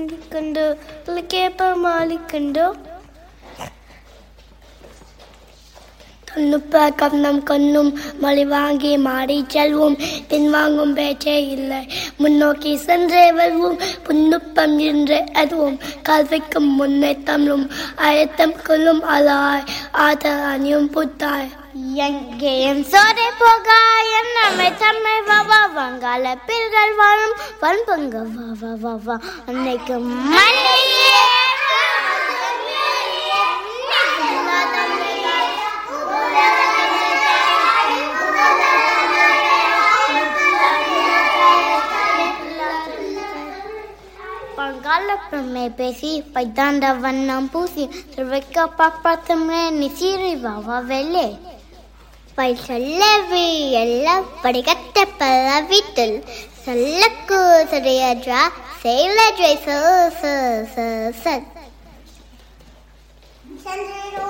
മാലിക്കുണ്ടോ വിളിക്കേപ്പ മാലിക്കുണ്ടോ தொன்னுப்ப கண்ணம் கண்ணும் மழை வாங்கி மாடி செல்வோம் பின்வாங்கும் பேச்சே இல்லை முன்னோக்கி சென்றே வெல்வோம் புன்னுப்பம் என்று அதுவும் கல்விக்கும் முன்னே தமிழும் அழுத்தம் கொள்ளும் அலாய் ஆத அணியும் புத்தாய் எங்கேயும் சோரை போகாய நம்மை தம்மை வாவா வங்காள பில்கள் வாழும் வன்பங்க வாவா வாவா அன்னைக்கு மண்ணிலே பங்காளப்பமே பேசி பைத்தாண்ட வண்ணம் பூசி திருவைக்க பாப்பாத்தமே நிசீரி வாவா வெள்ளே பை சொல்லவி எல்லாம் படிக்கட்ட பல வீட்டில் சொல்லக்கு சரியஜா செயலஜை ச ச ச ச